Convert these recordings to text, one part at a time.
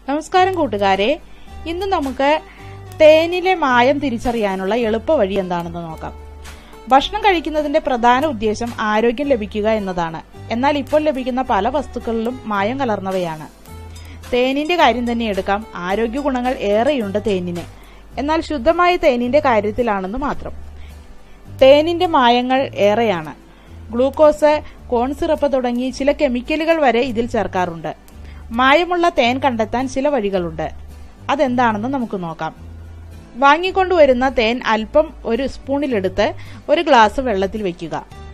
നമസ്കാരം കൂട്ടുകാരെ ഇന്ന് നമുക്ക് തേനിലെ മായം തിരിച്ചറിയാനുള്ള എളുപ്പ വഴി എന്താണെന്ന് നോക്കാം ഭക്ഷണം കഴിക്കുന്നതിന്റെ പ്രധാന ഉദ്ദേശം ആരോഗ്യം ലഭിക്കുക എന്നതാണ് എന്നാൽ ഇപ്പോൾ ലഭിക്കുന്ന പല വസ്തുക്കളിലും മായം കലർന്നവയാണ് തേനിന്റെ കാര്യം തന്നെ എടുക്കാം ആരോഗ്യ ഗുണങ്ങൾ ഏറെയുണ്ട് തേനിന് എന്നാൽ ശുദ്ധമായ തേനിന്റെ കാര്യത്തിലാണെന്ന് മാത്രം തേനിന്റെ മായങ്ങൾ ഏറെയാണ് ഗ്ലൂക്കോസ് കോൺ സിറപ്പ് തുടങ്ങി ചില കെമിക്കലുകൾ വരെ ഇതിൽ ചേർക്കാറുണ്ട് മായമുള്ള തേൻ കണ്ടെത്താൻ ചില വഴികളുണ്ട് അതെന്താണെന്ന് നമുക്ക് നോക്കാം വാങ്ങിക്കൊണ്ടുവരുന്ന തേൻ അല്പം ഒരു സ്പൂണിലെടുത്ത് ഒരു ഗ്ലാസ് വെള്ളത്തിൽ വെക്കുക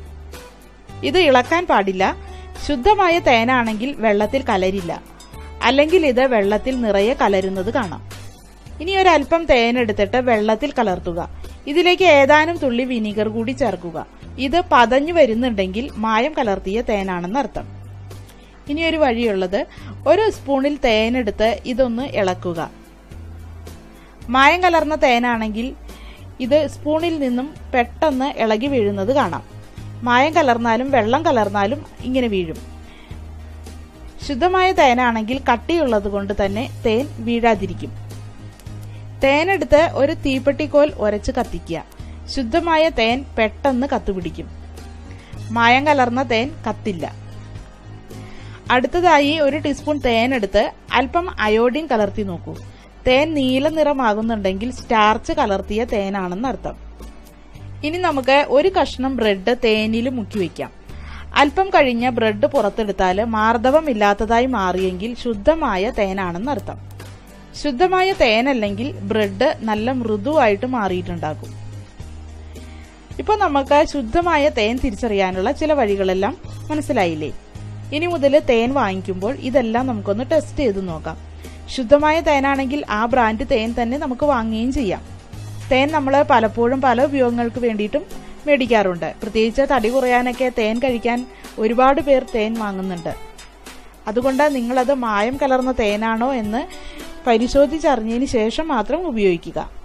ഇത് ഇളക്കാൻ പാടില്ല ശുദ്ധമായ തേനാണെങ്കിൽ വെള്ളത്തിൽ കലരില്ല അല്ലെങ്കിൽ ഇത് വെള്ളത്തിൽ നിറയെ കലരുന്നത് കാണാം ഇനി ഒരല്പം തേൻ എടുത്തിട്ട് വെള്ളത്തിൽ കലർത്തുക ഇതിലേക്ക് ഏതാനും തുള്ളി വിനീഗർ കൂടി ചേർക്കുക ഇത് പതഞ്ഞു വരുന്നുണ്ടെങ്കിൽ മായം കലർത്തിയ തേനാണെന്ന് അർത്ഥം ഇനി ഒരു വഴിയുള്ളത് ഒരു സ്പൂണിൽ തേനെടുത്ത് ഇതൊന്ന് ഇളക്കുക മായം കലർന്ന തേനാണെങ്കിൽ ഇത് സ്പൂണിൽ നിന്നും പെട്ടെന്ന് ഇളകി വീഴുന്നത് കാണാം മായം കലർന്നാലും വെള്ളം കലർന്നാലും ഇങ്ങനെ വീഴും ശുദ്ധമായ തേനാണെങ്കിൽ കട്ടിയുള്ളത് കൊണ്ട് തന്നെ തേൻ വീഴാതിരിക്കും തേനെടുത്ത് ഒരു തീപ്പെട്ടിക്കോൽ ഉരച്ച് കത്തിക്കുക ശുദ്ധമായ തേൻ പെട്ടെന്ന് കത്തുപിടിക്കും മായം കലർന്ന തേൻ കത്തില്ല അടുത്തതായി ഒരു ടീസ്പൂൺ തേൻ എടുത്ത് അല്പം അയോഡിൻ കലർത്തി നോക്കൂ തേൻ നീല നിറമാകുന്നുണ്ടെങ്കിൽ സ്റ്റാർച്ച് കലർത്തിയ തേനാണെന്ന് അർത്ഥം ഇനി നമുക്ക് ഒരു കഷ്ണം ബ്രെഡ് തേനിൽ മുക്കി വെക്കാം അല്പം കഴിഞ്ഞ ബ്രെഡ് പുറത്തെടുത്താൽ മാർദ്ദവമില്ലാത്തതായി മാറിയെങ്കിൽ ശുദ്ധമായ തേനാണെന്ന് അർത്ഥം ശുദ്ധമായ തേനല്ലെങ്കിൽ ബ്രെഡ് നല്ല മൃദുവായിട്ട് മാറിയിട്ടുണ്ടാകും ഇപ്പോൾ നമുക്ക് ശുദ്ധമായ തേൻ തിരിച്ചറിയാനുള്ള ചില വഴികളെല്ലാം മനസ്സിലായില്ലേ ഇനി മുതൽ തേൻ വാങ്ങിക്കുമ്പോൾ ഇതെല്ലാം നമുക്കൊന്ന് ടെസ്റ്റ് ചെയ്ത് നോക്കാം ശുദ്ധമായ തേനാണെങ്കിൽ ആ ബ്രാൻഡ് തേൻ തന്നെ നമുക്ക് വാങ്ങുകയും ചെയ്യാം തേൻ നമ്മൾ പലപ്പോഴും പല ഉപയോഗങ്ങൾക്ക് വേണ്ടിയിട്ടും മേടിക്കാറുണ്ട് പ്രത്യേകിച്ച് തടി കുറയാനൊക്കെ തേൻ കഴിക്കാൻ ഒരുപാട് പേർ തേൻ വാങ്ങുന്നുണ്ട് അതുകൊണ്ട് നിങ്ങളത് മായം കലർന്ന തേനാണോ എന്ന് പരിശോധിച്ചറിഞ്ഞതിന് ശേഷം മാത്രം ഉപയോഗിക്കുക